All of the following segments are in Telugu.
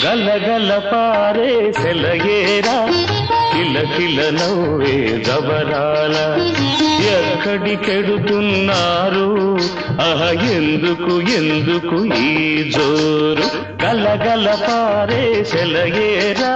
గలగల పారే సెలయేరా కిల కిల నవ్వే జబరాల ఎక్కడికెడుతున్నారు అహ ఎందుకు ఎందుకు ఈ జోరు గలగల పారే సెలయేరా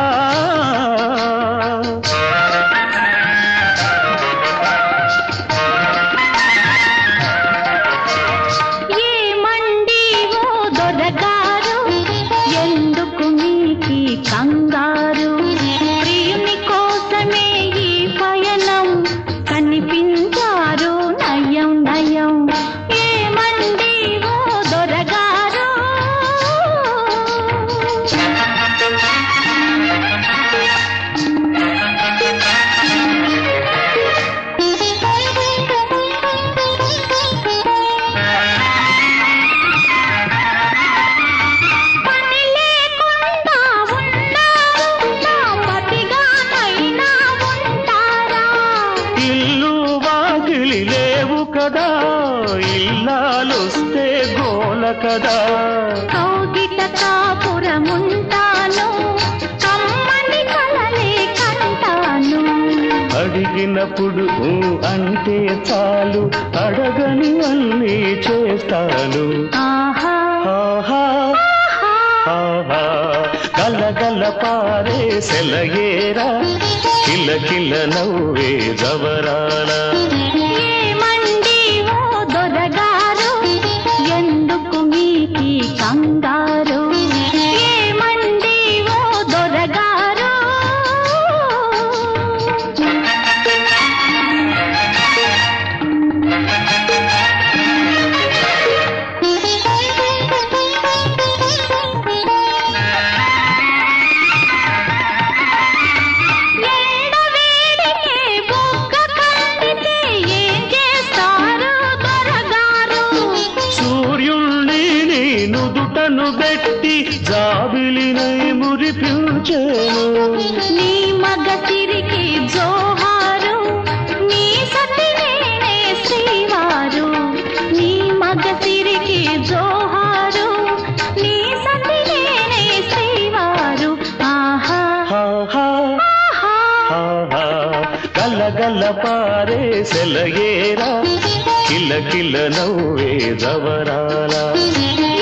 ఏమండి ఓ దొరగారు ఎందుకు మీకి కంగారు ప్రియుని కోసమే ఈ పయనం కనిపించారు నయం నయం ఏమండి ఓ దొరగారు పని లేకుండా ఉన్నారు నా పతిగానైనా ఉంటారా ఇల్లు వాకిలి లేవు కదా ఇల్లాలొస్తే గోల కదా కౌగిట కాపురముంటాను కమ్మని కలలే కంటాను అడిగినప్పుడు ఊ అంటే చాలు అడగని అన్నీ చేస్తాను ఆహా ఆహా ఆహా గలగల పారే సెలయేరా కిల కిల నవ్వే జవరాల ఏమండి ఓ దొరగారు ఎందుకు మీకి కంగారు ఏమండి ఓ దొరగారు ఎండవేడికే బుగ్గ కందితే ఏం చేస్తారు దొరగారు సూర్యుణ్ణి నీ నుదుటను పెట్టి జాబిలినై మురిపించాను నీ మగ తిరిగి జోహారు నీ సతి నేనే శ్రీవారు నీ మగ తిరిగి జోహారు నీ సతి నేనే శ్రీవారు ఆహా ఆహా ఆహా ఆహా గలగల పారే సెలయేరా కిల కిల నవ్వే జవరాల